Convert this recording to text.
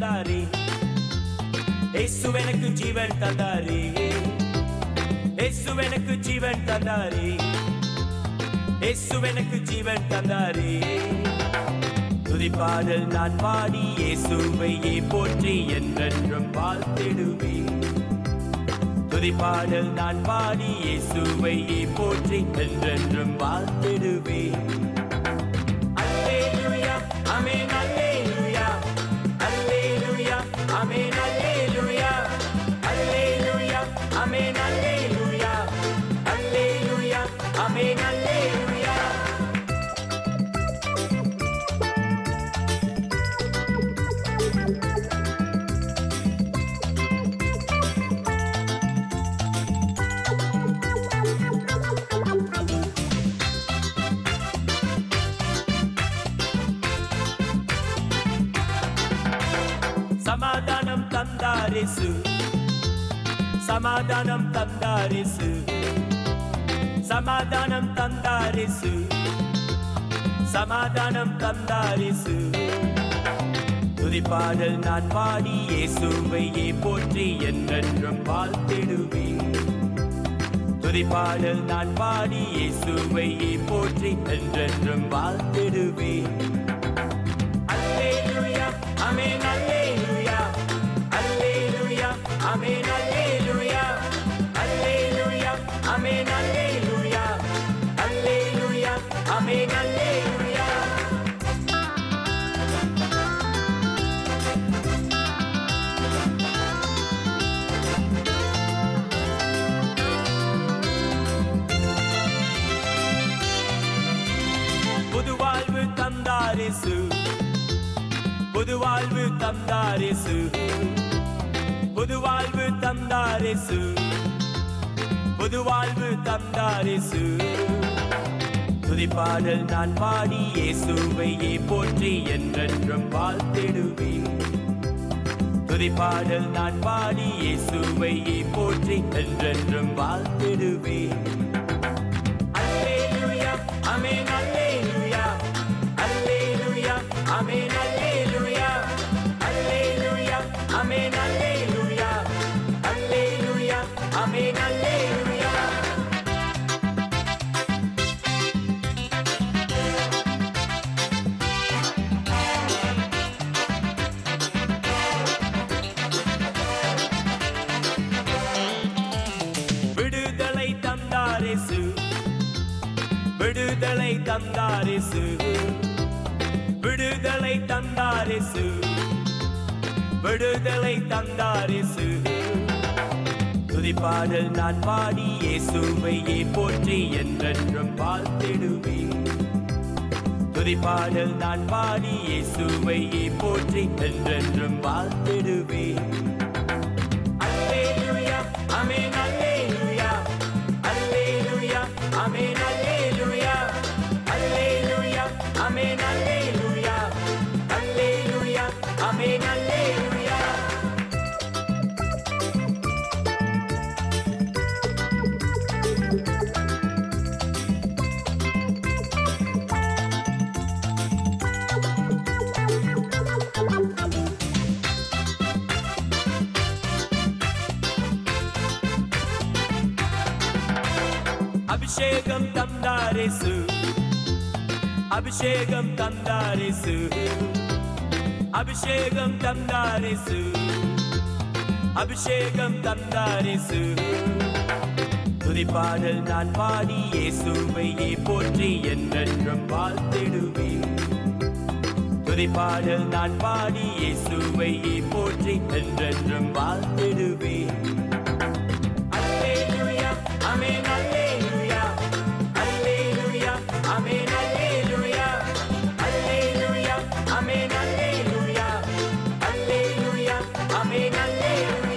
தந்தாரே இயேசு எனக்கு ஜீவன் தந்தாரே இயேசு எனக்கு ஜீவன் தந்தாரே இயேசு எனக்கு ஜீவன் தந்தாரே துதிப்பாடல் நான் பாடி இயேசுவையே போற்றி என்றென்றும் வாழ்த்திடுவேன் துதிப்பாடல் நான் பாடி இயேசுவையே போற்றி என்றென்றும் வாழ்த்திடுவேன் அல்லேலூயா ஆமென் அல்லேலூயா அல்லேலூயா ஆமென் அல்லேலூயா அல்லேலூயா ஆமென் அல்லேலூயா அல்லேலூயா ஆமென் அல்லேலூயா சமாதானம் தந்தாரிசு சமாதானம் தந்தாரிசு சமாதானம் தந்தாரிசு சமாதானம் தந்தாரிசு துதிப்பாடல் நான் பாடி இயேசுவையே போற்றி என்றென்றும் வாழ்த்திடுவேன் துதிப்பாடல் நான் பாடி இயேசுவையே போற்றி என்றென்றும் வாழ்த்திடுவேன் அல்லேலூயா ஆமென் அல்லேலூயா அல்லேலூயா ஆமென் அல்லேலூயா அல்லேலூயா ஆமென் அல்லேலூயா அல்லேலூயா ஆமென் அல்லேலூயா புது வாழ்வு தந்தாரிசு புது வாழ்வு தந்தாரிசு புது வாழ்வு தந்தாரிசு புது வாழ்வு தந்தாரிசு துதிப்பாடல் நான் பாடி இயேசுவையே போற்றி என்றென்றும் வாழ்த்திடுவேன் துதிப்பாடல் நான் பாடி இயேசுவையே போற்றி என்றென்றும் வாழ்த்திடுவேன் அல்லேலூயா ஆமென் அல்லேலூயா அல்லேலூயா ஆமென் அல்லேலூயா அல்லேலூயா ஆமென் அல்லேலூயா அல்லேலூயா ஆமென் அல்லேலூயா விடுதலை தந்தாரிசு விடுதலை தந்தாரிசு விடுதலை தந்தாரிசு விடுதலை தந்தாரிசு துதிப்பாடல் நான் பாடி இயேசுவையே போற்றி என்றென்றும் வாழ்த்திடுவேன் துதிப்பாடல் நான் பாடி இயேசுவையே போற்றி என்றென்றும் வாழ்த்திடுவேன் அல்லேலூயா ஆமென் அல்லேலூயா அல்லேலூயா ஆமென் அல்லேலூயா அல்லேலூயா ஆமென் அல்லேலூயா அல்லேலூயா ஆமென் அல்லேலூயா அபிஷேகம் தந்தாரிசு அபிஷேகம் தந்தாரிசு அபிஷேகம் தந்தாரிசு அபிஷேகம் தந்தாரிசு துதிப்பாடல் நான் பாடி இயேசுவையே போற்றி என்றென்றும் வாழ்த்திடுவேன் துதிப்பாடல் நான் பாடி இயேசுவையே போற்றி என்றென்றும் வாழ்த்திடுவேன் அல்லேலூயா ஆமென் அல்லேலூயா அல்லேலூயா ஆமென் அல்லேலூயா அல்லேலூயா ஆமென் அல்லேலூயா அல்லேலூயா ஆமென் அல்லேலூயா